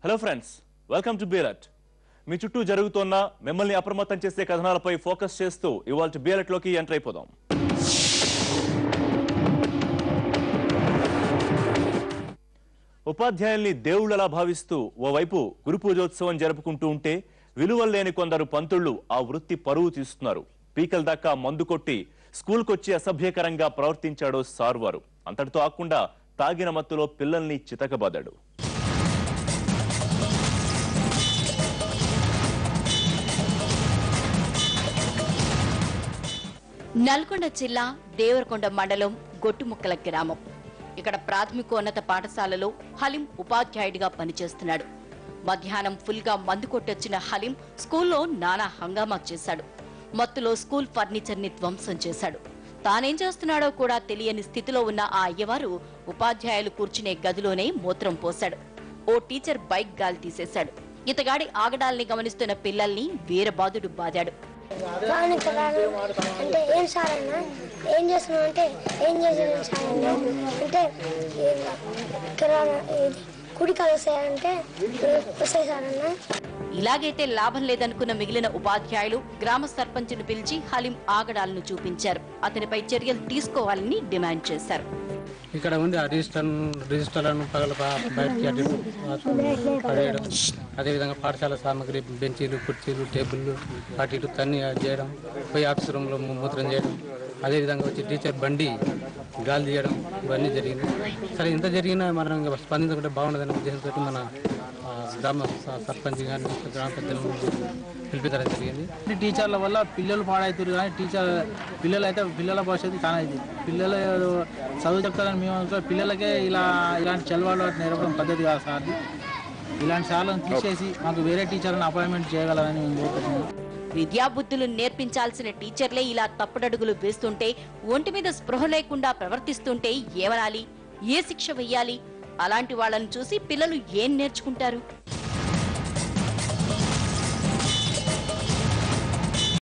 hello friends welcome to బీరట్ మీ చుట్టూ జరుగుతున్న మిమ్మల్ని అప్రమత్తం చేసే కథనాలపై ఫోకస్ చేస్తూ ఇవాళ బీరట్ లోకి ఎంటర్ అయిపోదాం ఉపాధ్యాయుల్ని దేవుళ్ళలా భావిస్తూ ఓవైపు గురు పూజోత్సవం జరుపుకుంటూ ఉంటే విలువలు లేని కొందరు పంతుళ్ళు ఆ వృత్తి పరువు తీస్తున్నారు పీకల దాకా మందు కొట్టి స్కూల్కొచ్చి అసభ్యకరంగా ప్రవర్తించాడు సార్వారు అంతటితో ఆకుండా తాగిన మత్తులో పిల్లల్ని చితకబాదాడు నల్గొండ జిల్లా దేవరకొండ మండలం గొట్టుముక్కల గ్రామం ఇక్కడ ప్రాథమికోన్నత పాఠశాలలో హలీం ఉపాధ్యాయుడిగా పనిచేస్తున్నాడు మధ్యాహ్నం ఫుల్ గా మందు కొట్టొచ్చిన హలీం స్కూల్లో నానా హంగామా చేశాడు మత్తులో స్కూల్ ఫర్నిచర్ ని ధ్వంసం చేశాడు తానేం చేస్తున్నాడో కూడా తెలియని స్థితిలో ఉన్న ఆ అయ్యవారు ఉపాధ్యాయులు కూర్చునే గదిలోనే మూత్రం పోశాడు ఓ టీచర్ బైక్ గాలి తీసేశాడు ఇతగాడి ఆగడాల్ని గమనిస్తున్న పిల్లల్ని వీరబాదుడు బాదాడు రాను ఇక్కడ రాను అంటే ఏం సార్ అన్న ఏం చేస్తున్నావు అంటే ఏం చేసాను సార్ అన్న అంటే ఇక్కడ ఇది కుడికాలు వస్తాయంటే వస్తాయి సార్ అన్న ఇలాగైతే లాభం లేదనుకున్న మిగిలిన ఉపాధ్యాయులు గ్రామ సర్పంచ్ను పిలిచి హలీం ఆగడాలను చూపించారు అతనిపై చర్యలు తీసుకోవాలని డిమాండ్ చేశారు ఇక్కడ ఉండి ఆ రిజిస్టర్ రిజిస్టర్లను పగల ప- బయటికి అటు ఇటు పడేయడం అదేవిధంగా పాఠశాల సామాగ్రి బెంచీలు కుర్చీలు టేబుల్లు అటు ఇటు తన్ని చేయడం పోయి ఆఫీస్ రూమ్లో మూ- మూత్రం చేయడం అదేవిధంగా వచ్చి టీచర్ బండి గాలి తీయడం ఇవన్నీ జరిగింది సరే ఇంత జరిగినా మనం ఇంకా స్పందించకుంటే బాగుండదనే ఉద్దేశంతో మన ఆ, గ్రామ స- సర్పంచ్ గారిని గ్రామ పెద్దలను పిలిపించడం జరిగింది ఈ టీచర్ల వల్ల పిల్లలు పాడవుతారు కానీ టీచర్ పిల్లలు అయితే పిల్లల భవిష్యత్తు కానది పిల్లలు చదువు చెప్తారని మేము అనుకో పిల్లలకే ఇలా ఇలాంటి చలవాళ్ళు నేర్పడం పద్ధతి కాదు సార్ ఇలాంటి సార్లను తీసేసి మాకు వేరే టీచర్లను అపాయింట్మెంట్ చేయగలరని మేము కోరుకుంటున్నాం విద్యాబుద్ధులు నేర్పించాల్సిన టీచర్లే ఇలా తప్పుడడుగులు వేస్తుంటే ఒంటి మీద స్పృహ లేకుండా ప్రవర్తిస్తుంటే ఏమనాలి ఏ శిక్ష వెయ్యాలి అలాంటి వాళ్ళని చూసి పిల్లలు ఏం నేర్చుకుంటారు